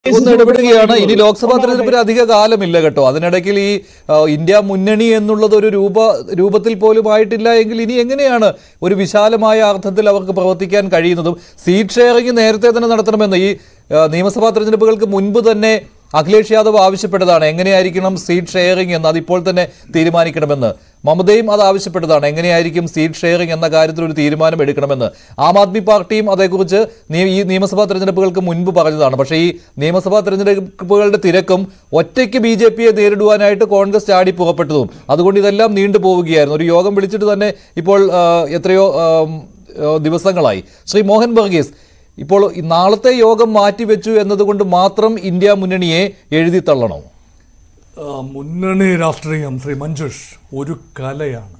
ഒന്ന് ഇടപെടുകയാണ് ഇനി ലോക്സഭാ തെരഞ്ഞെടുപ്പിന് അധിക കാലമില്ല കേട്ടോ അതിനിടയ്ക്ക് ഈ ആ, ഇന്ത്യ മുന്നണി എന്നുള്ളത് ഒരു രൂപ രൂപത്തിൽ പോലും ആയിട്ടില്ല എങ്കിൽ ഇനി എങ്ങനെയാണ് ഒരു വിശാലമായ അർത്ഥത്തിൽ അവർക്ക് പ്രവർത്തിക്കാൻ കഴിയുന്നതും സീറ്റ് ഷെയറിംഗ് നേരത്തെ തന്നെ നടത്തണമെന്ന് ഈ ആ, നിയമസഭാ തെരഞ്ഞെടുപ്പുകൾക്ക് മുൻപ് തന്നെ അഖിലേഷ് യാദവ് ആവശ്യപ്പെട്ടതാണ് എങ്ങനെയായിരിക്കണം സീറ്റ് ഷെയറിംഗ് എന്ന് അതിപ്പോൾ തന്നെ തീരുമാനിക്കണമെന്ന് മമതയും അത് ആവശ്യപ്പെട്ടതാണ് എങ്ങനെയായിരിക്കും സീറ്റ് ഷെയറിംഗ് എന്ന കാര്യത്തിൽ ഒരു തീരുമാനം എടുക്കണമെന്ന് ആം ആദ്മി പാർട്ടിയും അതേക്കുറിച്ച് നീ- ഈ നിയമസഭാ തെരഞ്ഞെടുപ്പുകൾക്ക് മുൻപ് പറഞ്ഞതാണ് പക്ഷേ ഈ നിയമസഭാ തെരഞ്ഞെടുപ്പുകളുടെ തിരക്കും ഒറ്റയ്ക്ക് ബി ജെ പിയെ നേരിടുവാനായിട്ട് കോൺഗ്രസ് ചാടി പുറപ്പെട്ടതും അതുകൊണ്ട് ഇതെല്ലാം നീണ്ടു പോവുകയായിരുന്നു ഒരു യോഗം വിളിച്ചിട്ട് തന്നെ ഇപ്പോൾ ആ, എത്രയോ ആ, ആ, ദിവസങ്ങളായി ശ്രീ മോഹൻ ബർഗീസ് ഇപ്പോൾ ഈ നാളത്തെ യോഗം മാറ്റിവെച്ചു എന്നതുകൊണ്ട് മാത്രം ഇന്ത്യ മുന്നണിയെ എഴുതി തള്ളണോ ആ, മുന്നണി രാഷ്ട്രീയം ശ്രീ മഞ്ജുഷ് ഒരു കലയാണ്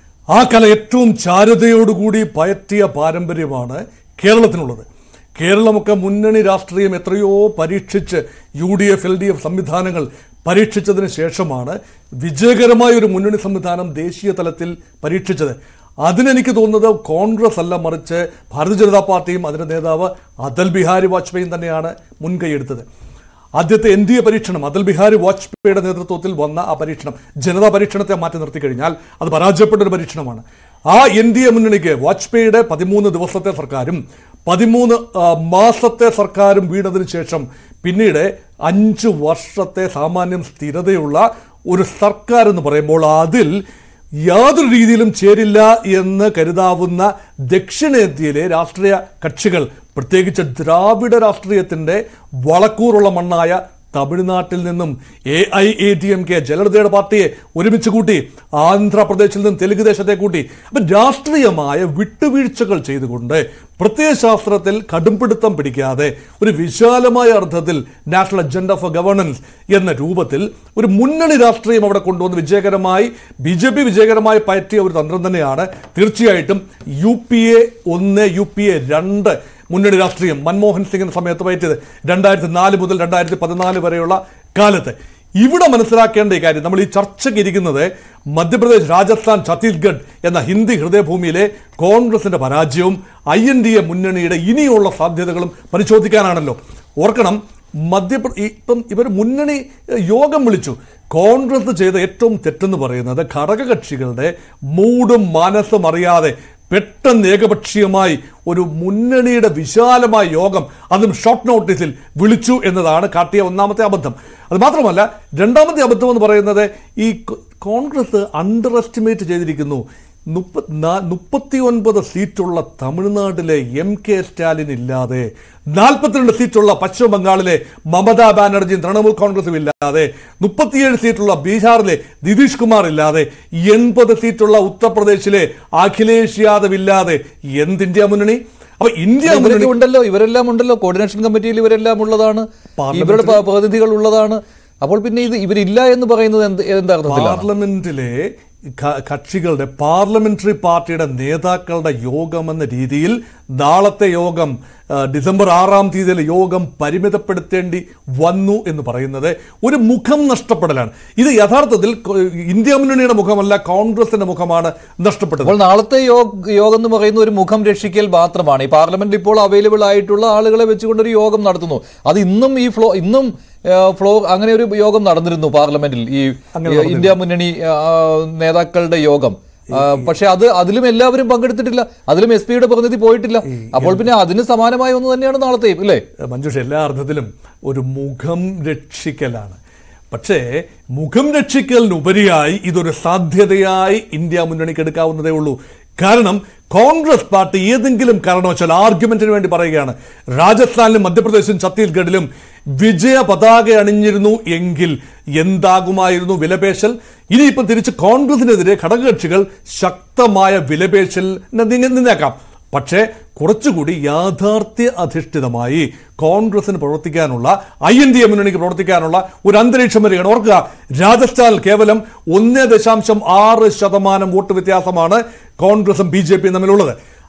ആ കല ഏറ്റവും ചാരുതയോടുകൂടി പയറ്റിയ പാരമ്പര്യമാണ് കേരളത്തിനുള്ളത് കേരളമൊക്കെ മുന്നണി രാഷ്ട്രീയം എത്രയോ പരീക്ഷിച്ച് U D F L D F സംവിധാനങ്ങൾ പരീക്ഷിച്ചതിന് ശേഷമാണ് വിജയകരമായ ഒരു മുന്നണി സംവിധാനം ദേശീയ തലത്തിൽ പരീക്ഷിച്ചത് അതിനെനിക്ക് തോന്നുന്നത് കോൺഗ്രസ് അല്ല മറിച്ച് ഭാരതീയ ജനതാ പാർട്ടിയും അതിൻ്റെ നേതാവ് അടൽ ബിഹാരി വാജ്പേയിയും തന്നെയാണ് മുൻകൈയെടുത്തത് ആദ്യത്തെ എൻ ഡി എ പരീക്ഷണം അടൽ ബിഹാരി വാജ്പേയിയുടെ നേതൃത്വത്തിൽ വന്ന ആ പരീക്ഷണം ജനതാ പരീക്ഷണത്തെ മാറ്റി നിർത്തി കഴിഞ്ഞാൽ അത് പരാജയപ്പെട്ട ഒരു പരീക്ഷണമാണ് ആ എൻ ഡി എ മുന്നണിക്ക് വാജ്പേയിയുടെ പതിമൂന്ന് ദിവസത്തെ സർക്കാരും പതിമൂന്ന് ആ, മാസത്തെ സർക്കാരും വീണതിന് ശേഷം പിന്നീട് അഞ്ച് വർഷത്തെ സാമാന്യം സ്ഥിരതയുള്ള ഒരു സർക്കാർ എന്ന് പറയുമ്പോൾ അതിൽ യാതൊരു രീതിയിലും ചേരില്ല എന്ന് കരുതാവുന്ന ദക്ഷിണേന്ത്യയിലെ രാഷ്ട്രീയ കക്ഷികൾ പ്രത്യേകിച്ച് ദ്രാവിഡ രാഷ്ട്രീയത്തിന്റെ വളക്കൂറുള്ള മണ്ണായ തമിഴ്നാട്ടിൽ നിന്നും A I A D M K ജലലതയുടെ പാർട്ടിയെ ഒരുമിച്ച് കൂട്ടി ആന്ധ്രാപ്രദേശിൽ നിന്നും തെലുങ്ക് ദേശത്തെ കൂട്ടി അപ്പം രാഷ്ട്രീയമായ വിട്ടുവീഴ്ചകൾ ചെയ്തുകൊണ്ട് പ്രത്യയശാസ്ത്രത്തിൽ കടുംപിടുത്തം പിടിക്കാതെ ഒരു വിശാലമായ അർത്ഥത്തിൽ നാഷണൽ അജണ്ട ഫോർ ഗവർണൻസ് എന്ന രൂപത്തിൽ ഒരു മുന്നണി രാഷ്ട്രീയം അവിടെ കൊണ്ടുവന്ന് വിജയകരമായി ബി ജെ പി വിജയകരമായി പയറ്റിയ ഒരു തന്ത്രം തന്നെയാണ് തീർച്ചയായിട്ടും യു പി എ ഒന്ന് യു പി എ രണ്ട് മുന്നണി രാഷ്ട്രീയം മൻമോഹൻ സിംഗിന്റെ സമയത്ത് പയറ്റിയത് രണ്ടായിരത്തി നാല് മുതൽ രണ്ടായിരത്തി പതിനാല് വരെയുള്ള കാലത്ത് ഇവിടെ മനസ്സിലാക്കേണ്ട ഈ കാര്യം നമ്മൾ ഈ ചർച്ചയ്ക്ക് ഇരിക്കുന്നത് മധ്യപ്രദേശ് രാജസ്ഥാൻ ഛത്തീസ്ഗഡ് എന്ന ഹിന്ദി ഹൃദയഭൂമിയിലെ കോൺഗ്രസിന്റെ പരാജയവും ഐ എൻ ഡി എ മുന്നണിയുടെ ഇനിയുള്ള സാധ്യതകളും പരിശോധിക്കാനാണല്ലോ ഓർക്കണം മധ്യപ്ര ഈ- ഇപ്പം ഇവർ മുന്നണി ഏഹ്, യോഗം വിളിച്ചു കോൺഗ്രസ് ചെയ്ത ഏറ്റവും തെറ്റെന്ന് പറയുന്നത് ഘടകകക്ഷികളുടെ മൂടും മനസ്സും അറിയാതെ പെട്ടെന്ന് ഏകപക്ഷീയമായി ഒരു മുന്നണിയുടെ വിശാലമായ യോഗം അതും ഷോർട്ട് നോട്ടീസിൽ വിളിച്ചു എന്നതാണ് കാട്ടിയ ഒന്നാമത്തെ അബദ്ധം അത് മാത്രമല്ല രണ്ടാമത്തെ അബദ്ധം എന്ന് പറയുന്നത് ഈ കോ- കോൺഗ്രസ് അണ്ടർ എസ്റ്റിമേറ്റ് ചെയ്തിരിക്കുന്നു മുപ്പത് മുപ്പത്തി ഒൻപത് സീറ്റുള്ള തമിഴ്നാട്ടിലെ എം കെ സ്റ്റാലിൻ ഇല്ലാതെ നാൽപ്പത്തിരണ്ട് സീറ്റുള്ള പശ്ചിമ ബംഗാളിലെ മമതാ ബാനർജിയും തൃണമൂൽ കോൺഗ്രസും ഇല്ലാതെ മുപ്പത്തിയേഴ് സീറ്റുള്ള ബീഹാറിലെ നിതീഷ് കുമാർ ഇല്ലാതെ എൺപത് സീറ്റുള്ള ഉത്തർപ്രദേശിലെ അഖിലേഷ് യാദവ് ഇല്ലാതെ എന്ത് ഇന്ത്യ മുന്നണി അപ്പൊ ഇന്ത്യ മുന്നണി ഇവരൊക്കെ ഉണ്ടല്ലോ ഇവരെല്ലാം ഉണ്ടല്ലോ കോർഡിനേഷൻ കമ്മിറ്റിയിൽ ഇവരെല്ലാം ഉള്ളതാണ് ഇവരുടെ പ- പ്രതിനിധികൾ ഉള്ളതാണ് അപ്പോൾ പിന്നെ ഇത് ഇവരില്ല എന്ന് പറയുന്നത് എന്ത് എന്തർത്ഥത്തിലാണ് പാർലമെന്റിലെ ക- കക്ഷികളുടെ പാർലമെന്ററി പാർട്ടിയുടെ നേതാക്കളുടെ യോഗം എന്ന രീതിയിൽ നാളത്തെ യോഗം ആ, ഡിസംബർ ആറാം തീയതിയിലെ യോഗം പരിമിതപ്പെടുത്തേണ്ടി വന്നു എന്ന് പറയുന്നത് ഒരു മുഖം നഷ്ടപ്പെടലാണ് ഇത് യഥാർത്ഥത്തിൽ കൊ- ഇന്ത്യ മുന്നണിയുടെ മുഖമല്ല കോൺഗ്രസിന്റെ മുഖമാണ് നഷ്ടപ്പെട്ടത് അപ്പോൾ നാളത്തെ യോഗ യോഗം എന്ന് പറയുന്ന ഒരു മുഖം രക്ഷിക്കൽ മാത്രമാണ് ഈ പാർലമെന്റിൽ ഇപ്പോൾ അവൈലബിൾ ആയിട്ടുള്ള ആളുകളെ വെച്ചുകൊണ്ട് ഒരു യോഗം നടത്തുന്നു അത് ഇന്നും ഈ ഫ്ലോ ഇന്നും ഫ്ലോ അങ്ങനെ ഒരു യോഗം നടന്നിരുന്നു പാർലമെന്റിൽ ഈ ഈ ഇന്ത്യ മുന്നണി ആ, നേതാക്കളുടെ യോഗം ആ, പക്ഷെ അത് അതിലും എല്ലാവരും പങ്കെടുത്തിട്ടില്ല അതിലും എസ് പിയുടെ പ്രതിനിധി പോയിട്ടില്ല അപ്പോൾ പിന്നെ അതിന് സമാനമായ ഒന്ന് തന്നെയാണ് നാളത്തെയും അല്ലേ മഞ്ജുഷ എല്ലാ അർത്ഥത്തിലും ഒരു മുഖം രക്ഷിക്കലാണ് പക്ഷേ മുഖം രക്ഷിക്കലിനുപരിയായി ഇതൊരു സാധ്യതയായി ഇന്ത്യ മുന്നണിക്ക് എടുക്കാവുന്നതേ ഉള്ളൂ കാരണം കോൺഗ്രസ് പാർട്ടി ഏതെങ്കിലും കാരണവശാൽ ആർഗ്യുമെന്റിന് വേണ്ടി പറയുകയാണ് രാജസ്ഥാനിലും മധ്യപ്രദേശിലും ഛത്തീസ്ഗഡിലും വിജയ പതാക അണിഞ്ഞിരുന്നു എങ്കിൽ എന്താകുമായിരുന്നു വിലപേശൽ ഇനിയിപ്പം തിരിച്ച് കോൺഗ്രസിനെതിരെ ഘടകകക്ഷികൾ ശക്തമായ വിലപേശൽ നിന്നേക്കാം പക്ഷേ കുറച്ചുകൂടി യാഥാർത്ഥ്യ അധിഷ്ഠിതമായി കോൺഗ്രസിന് പ്രവർത്തിക്കാനുള്ള ഐ എൻ ഡി എ മുന്നണിക്ക് പ്രവർത്തിക്കാനുള്ള ഒരു അന്തരീക്ഷം വരികയാണ് ഓർക്കുക രാജസ്ഥാനിൽ കേവലം ഒന്ന് ദശാംശം ആറ് ശതമാനം വോട്ട് വ്യത്യാസമാണ് കോൺഗ്രസും ബി ജെ പിയും തമ്മിലുള്ളത്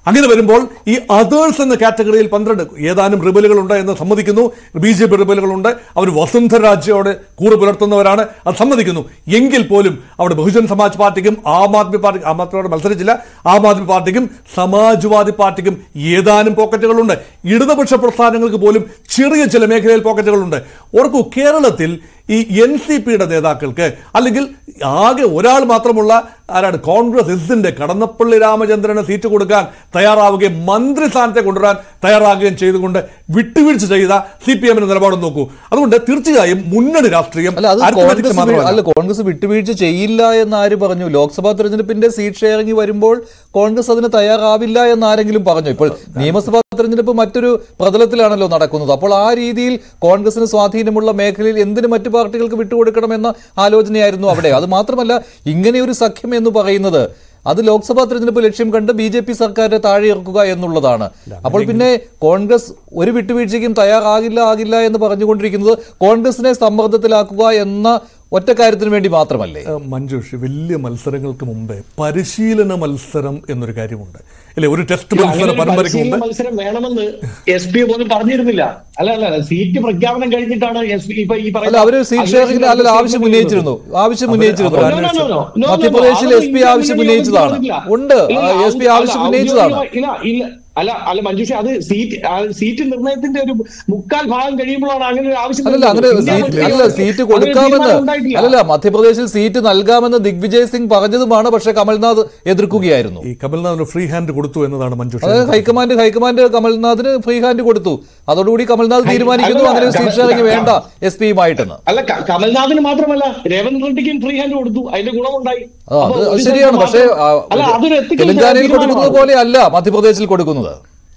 അങ്ങനെ വരുമ്പോൾ ഈ അതേഴ്സ് എന്ന കാറ്റഗറിയിൽ പന്ത്രണ്ട് ഏതാനും റിബലുകളുണ്ട് എന്ന് സമ്മതിക്കുന്നു ബി ജെ പി റിബലുകളുണ്ട് അവർ വസുന്ധര രാജ്യയോട് കൂറ് പുലർത്തുന്നവരാണ് അത് സമ്മതിക്കുന്നു എങ്കിൽ പോലും അവിടെ ബഹുജൻ സമാജ് പാർട്ടിക്കും ആം ആദ്മി പാർട്ടി ആം ആദ്മിയോട് മത്സരിച്ചില്ല ആം ആദ്മി പാർട്ടിക്കും സമാജ്വാദി പാർട്ടിക്കും ഏതാനും പോക്കറ്റുകളുണ്ട് ഇടതുപക്ഷ പ്രസ്ഥാനങ്ങൾക്ക് പോലും ചെറിയ ചില മേഖലയിൽ പോക്കറ്റുകളുണ്ട് ഓർക്കൂ കേരളത്തിൽ ഈ എൻ സി പിയുടെ നേതാക്കൾക്ക് അല്ലെങ്കിൽ ആകെ ഒരാൾ മാത്രമുള്ള ആരാണ് കോൺഗ്രസ് എസിന്റെ കടന്നപ്പള്ളി രാമചന്ദ്രന് സീറ്റ് കൊടുക്കാൻ തയ്യാറാവുകയും മന്ത്രി സ്ഥാനത്തെ കൊണ്ടുവരാൻ തയ്യാറാകുകയും ചെയ്തുകൊണ്ട് വിട്ടുവീഴ്ച ചെയ്ത സി പി എമ്മിന്റെ നിലപാട് നോക്കൂ അതുകൊണ്ട് തീർച്ചയായും മുന്നണി രാഷ്ട്രീയം അല്ല അത് arithmetic കോൺഗ്രസ് വി- മാത്രമല്ല. അല്ല കോൺഗ്രസ് വിട്ടുവീഴ്ച ചെയ്യില്ല എന്ന് ആര് പറഞ്ഞു ലോക്സഭാ തെരഞ്ഞെടുപ്പിന്റെ സീറ്റ് ഷെയറിംഗ് വരുമ്പോൾ കോൺഗ്രസ് അതിന് തയ്യാറാവില്ല എന്ന് ആരെങ്കിലും പറഞ്ഞു ഇപ്പോൾ നിയമസഭാ തെരഞ്ഞെടുപ്പ് മറ്റൊരു പ്രതലത്തിലാണല്ലോ നടക്കുന്നത് അപ്പോൾ ആ രീതിയിൽ കോൺഗ്രസിന് സ്വാധീനമുള്ള മേഖലയിൽ എന്തിന് മറ്റു പാർട്ടികൾക്ക് വിട്ടുകൊടുക്കണമെന്ന ആലോചനയായിരുന്നു അവിടെ അത് മാത്രമല്ല ഇങ്ങനെ ഒരു സഖ്യം എന്ന് പറയുന്നത് അത് ലോക്സഭാ തെരഞ്ഞെടുപ്പ് ലക്ഷ്യം കണ്ട് ബി ജെ പി സർക്കാരിനെ താഴെ ഇറക്കുക എന്നുള്ളതാണ് അപ്പോൾ പിന്നെ കോൺഗ്രസ് ഒരു വിട്ടുവീഴ്ചയ്ക്കും തയ്യാറാകില്ല ആകില്ല എന്ന് പറഞ്ഞുകൊണ്ടിരിക്കുന്നത് കോൺഗ്രസിനെ സമ്മർദ്ദത്തിലാക്കുക എന്ന ഒറ്റ കാര്യത്തിന് വേണ്ടി മാത്രമല്ലേ ഏഹ് മഞ്ജുഷ് വലിയ മത്സരങ്ങൾക്ക് മുമ്പേ പരിശീലന മത്സരം എന്നൊരു കാര്യമുണ്ട് അല്ലെ ഒരു ടെസ്റ്റ് ഇല്ല, മത്സര അങ്ങനെ ഒരു പരമ്പരയ്ക്ക് പരിശീലന മുമ്പ് മത്സരം വേണമെന്ന് എസ് പി പോലും പറഞ്ഞിരുന്നില്ല അല്ല അല്ല അല്ല, സീറ്റ് പ്രഖ്യാപനം കഴിഞ്ഞിട്ടാണ് എസ് പി ഇപ്പൊ ഈ അല്ല അവര് സീറ്റ് ഷെയറിംഗിന് അല്ല ആവശ്യം ഉന്നയിച്ചിരുന്നു ആവശ്യം ഉന്നയിച്ചിരുന്നു അവര് No, no, no, no. No, no, മധ്യപ്രദേശിൽ no. എസ് പി അത് ആവശ്യം ഇന്ത്യ ഉന്നയിച്ചതാണ് മുന്നണി ഉണ്ട് ഇല്ല, എസ് പി അല്ല, ആവശ്യം ഉന്നയിച്ചതാണ് ഔദ്യോഗികമായി- ഇല്ല ഇല്ല അല്ല അല്ല മഞ്ജുഷ അത് സീറ്റ് ആ സീറ്റ് നിർണയത്തിന്റെ ഒരു മുക്കാൽ ഭാഗം കഴിയുമ്പോഴാണ് അങ്ങനെ ഒരു ആവശ്യം അല്ലല്ല അങ്ങനെ വരുന്നത്. ഇന്ത്യ സീറ്റ് മുന്നണി അല്ല സീറ്റ് അങ്ങനെ ഒരു കൊടുക്കാമെന്ന് തീരുമാനം ഉണ്ടായിട്ടില്ല. അല്ലല്ല മധ്യപ്രദേശിൽ സീറ്റ് നൽകാമെന്ന് ദിഗ്വിജയ് സിംഗ് പറഞ്ഞതുമാണ് പക്ഷേ കമൽനാഥ് എതിർക്കുകയായിരുന്നു ഈ കമൽനാഥിന് ഫ്രീ ഹാൻഡ് കൊടുത്തു എന്നതാണ് മഞ്ജുഷ അതായത് ഹൈക്കമാൻഡ് ഹൈക്കമാൻഡ് കമൽനാഥിന് ഫ്രീ ഹാൻഡ് കൊടുത്തു അതോടുകൂടി കമൽനാഥ് തീരുമാനിക്കുന്നു അല്ലല്ല, അങ്ങനെ ഒരു സീറ്റ് ഷെയറിംഗ് വേണ്ട എസ് പിയുമായിട്ടെന്ന് അല്ല ക- കമൽനാഥിന് മാത്രമല്ല രേവന്ത് റെഡ്ഡിക്കും ഫ്രീ ഹാൻഡ് കൊടുത്തു അതിന്റെ ഗുണമുണ്ടായി ആ, അത് അപ്പോ അത് ഒരു ശരിയാണ് സ്ഥലത്ത് പക്ഷേ ആ, മാത്രം- അല്ല അതൊരു ethical തെലങ്കാനയിൽ കൊടുക്കുന്നത് തീരുമാനമാണ്. പോലെ അല്ല മധ്യപ്രദേശിൽ കൊടുക്കുന്നത്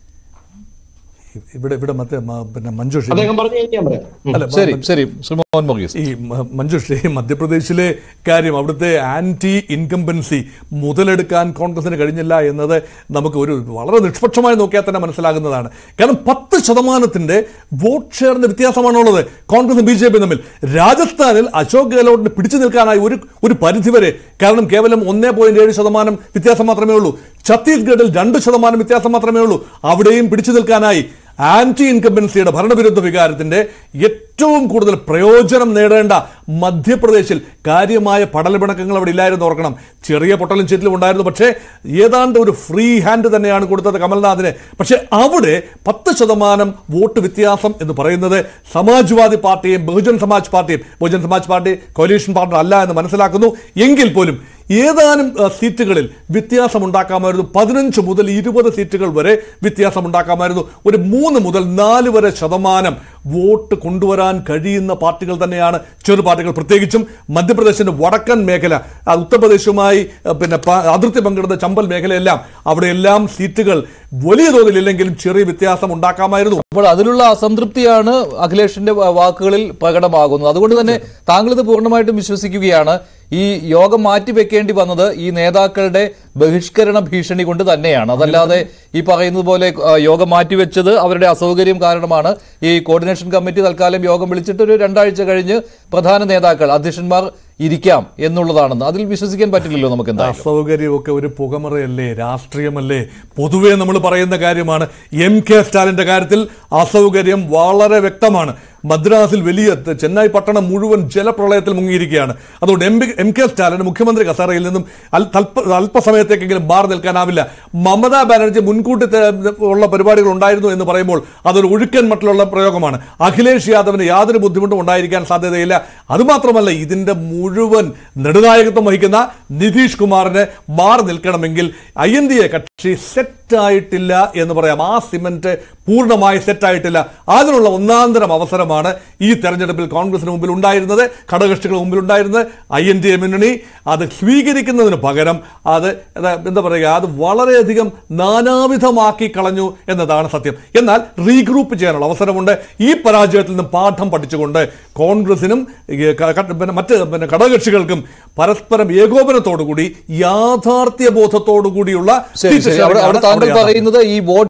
ഇവിടെ ഇവിടെ മറ്റേ മ- പിന്നെ മഞ്ജുഷ് അദ്ദേഹം പറഞ്ഞു കഴിഞ്ഞാൽ പറയാം ഉം. അല്ല ശരി ശരി ശ്രീ മോഹൻ മൊഗീസ് ഈ മ- മഞ്ജുഷ് ഈ മധ്യപ്രദേശിലെ കാര്യം അവിടുത്തെ ആന്റി ഇൻകംബൻസി മുതലെടുക്കാൻ കോൺഗ്രസിന് കഴിഞ്ഞില്ല എന്നത് നമുക്ക് ഒരു വളരെ നിഷ്പക്ഷമായി നോക്കിയാൽ തന്നെ മനസ്സിലാകുന്നതാണ് കാരണം പത്ത് ശതമാനത്തിന്റെ വോട്ട് ഷെയറിന്റെ വ്യത്യാസമാണുള്ളത് കോൺഗ്രസും ബി ജെ പിയും തമ്മിൽ രാജസ്ഥാനിൽ അശോക് ഗെഹ്ലോട്ടിന് പിടിച്ചു നിൽക്കാനായി ഒരു ഒരു പരിധിവരെ കാരണം കേവലം ഒന്നേ പോയിന്റ് ഏഴ് ശതമാനം വ്യത്യാസം മാത്രമേ ഉള്ളൂ ഛത്തീസ്ഗഡിൽ രണ്ട് ശതമാനം വ്യത്യാസം മാത്രമേ ഉള്ളൂ അവിടെയും പിടിച്ചു നിൽക്കാനായി ആന്റി ഇൻകംബൻസിയുടെ ഭരണവിരുദ്ധ വികാരത്തിന്റെ ഏറ്റവും കൂടുതൽ പ്രയോജനം നേടേണ്ട മധ്യപ്രദേശിൽ കാര്യമായ പടലപിണക്കങ്ങൾ അവിടെ ഇല്ലായിരുന്നു ഓർക്കണം ചെറിയ പൊട്ടലും ചീറ്റിലും ഉണ്ടായിരുന്നു പക്ഷേ ഏതാണ്ട് ഒരു ഫ്രീ ഹാൻഡ് തന്നെയാണ് കൊടുത്തത് കമൽനാഥിന് പക്ഷേ അവിടെ പത്ത് ശതമാനം വോട്ട് വ്യത്യാസം എന്ന് പറയുന്നത് സമാജ്വാദി പാർട്ടിയും ബഹുജൻ സമാജ് പാർട്ടിയും Bahujan Samaj party coalition partner അല്ല എന്ന് മനസ്സിലാക്കുന്നു എങ്കിൽ പോലും ഏതാനും ആ, സീറ്റുകളിൽ വ്യത്യാസമുണ്ടാക്കാമായിരുന്നു പതിനഞ്ച് മുതൽ ഇരുപത് സീറ്റുകൾ വരെ വ്യത്യാസമുണ്ടാക്കാമായിരുന്നു ഒരു മൂന്ന് മുതൽ നാല് വരെ ശതമാനം വോട്ട് കൊണ്ടുവരാൻ കഴിയുന്ന പാർട്ടികൾ തന്നെയാണ് ചെറു പാർട്ടികൾ പ്രത്യേകിച്ചും മധ്യപ്രദേശിന്റെ വടക്കൻ മേഖല ആ, ഉത്തർപ്രദേശുമായി ആ, പിന്നെ പ- അതിർത്തി പങ്കിടുന്ന ചമ്പൽ മേഖലയെല്ലാം അവിടെയെല്ലാം സീറ്റുകൾ വലിയ തോതിലില്ലെങ്കിലും ചെറിയ വ്യത്യാസം ഉണ്ടാക്കാമായിരുന്നു അപ്പോൾ അതിലുള്ള അസംതൃപ്തിയാണ് അഖിലേഷിന്റെ വ- വാക്കുകളിൽ പ്രകടമാകുന്നത് അതുകൊണ്ട് തന്നെ താങ്കൾ ഇത് പൂർണ്ണമായിട്ടും വിശ്വസിക്കുകയാണ് ഈ യോഗം മാറ്റിവെക്കേണ്ടി വന്നത് ഈ നേതാക്കളുടെ ബഹിഷ്കരണ ഭീഷണി കൊണ്ട് തന്നെയാണ് അതല്ലാതെ ഈ പറയുന്നത് പോലെ ആ, യോഗം മാറ്റിവെച്ചത് അവരുടെ അസൗകര്യം കാരണമാണ് ഈ കോർഡിനേഷൻ കമ്മിറ്റി തൽക്കാലം യോഗം വിളിച്ചിട്ട് ഒരു രണ്ടാഴ്ച കഴിഞ്ഞ് പ്രധാന നേതാക്കൾ അധ്യക്ഷന്മാർ ഇരിക്കാം എന്നുള്ളതാണെന്ന് അതിൽ വിശ്വസിക്കാൻ പറ്റില്ലല്ലോ നമുക്ക് എന്തായാലും അസൗകര്യമൊക്കെ ഒരു പുകമറയല്ലേ രാഷ്ട്രീയമല്ലേ പൊതുവെ നമ്മൾ പറയുന്ന കാര്യമാണ് എം കെ സ്റ്റാലിന്റെ കാര്യത്തിൽ അസൗകര്യം വളരെ വ്യക്തമാണ് മദ്രാസിൽ വലിയ ത- ചെന്നൈ പട്ടണം മുഴുവൻ ജലപ്രളയത്തിൽ മുങ്ങിയിരിക്കുകയാണ് അതുകൊണ്ട് എം എം കെ സ്റ്റാലിന് മുഖ്യമന്ത്രി കസേരയിൽ നിന്നും അൽ- തൽപ്പ- അല്പസമയത്തേക്കെങ്കിലും മാറി നിൽക്കാനാവില്ല മമതാ ബാനർജി മുൻകൂട്ടി ത- ഉള്ള പരിപാടികൾ ഉണ്ടായിരുന്നു എന്ന് പറയുമ്പോൾ അതൊരു ഒഴുക്കൻ മട്ടിലുള്ള പ്രയോഗമാണ് അഖിലേഷ് യാദവിന് യാതൊരു ബുദ്ധിമുട്ടും ഉണ്ടായിരിക്കാൻ സാധ്യതയില്ല അതുമാത്രമല്ല ഇതിന്റെ മുഴുവൻ നെടുനായകത്വം വഹിക്കുന്ന നിതീഷ് കുമാറിന് മാറി നിൽക്കണമെങ്കിൽ ഐ എൻ ഡി എ കക്ഷി സെറ്റായിട്ടില്ല എന്ന് പറയാം ആ സിമന്റ് പൂർണ്ണമായി സെറ്റായിട്ടില്ല അതിനുള്ള ഒന്നാന്തരം അവസരമാണ് ഈ തെരഞ്ഞെടുപ്പിൽ കോൺഗ്രസിന് മുമ്പിൽ ഉണ്ടായിരുന്നത് ഘടകകക്ഷികൾ മുമ്പിൽ ഉണ്ടായിരുന്നത് ഐ എൻ ഡി എ മുന്നണി അത് സ്വീകരിക്കുന്നതിന് പകരം അത് അത് എന്താ പറയുക അത് വളരെയധികം നാനാവിധമാക്കി കളഞ്ഞു എന്നതാണ് സത്യം എന്നാൽ റീഗ്രൂപ്പ് ചെയ്യാനുള്ള അവസരമുണ്ട് ഈ പരാജയത്തിൽ നിന്ന് പാഠം പഠിച്ചുകൊണ്ട് കോൺഗ്രസിനും ഈ ക- ക- പിന്നെ മറ്റ് പിന്നെ ഘടകകക്ഷികൾക്കും പരസ്പരം ഏകോപനത്തോടുകൂടി യാഥാർത്ഥ്യ ബോധത്തോടു കൂടിയുള്ള ശരി സീറ്റ് ശരി അവിടെ അവിടെ ഷെയറിംഗാണ് താങ്കൾ അവിടെ യാഥാർത്ഥ്യം. പറയുന്നത് ഈ വോട്ട്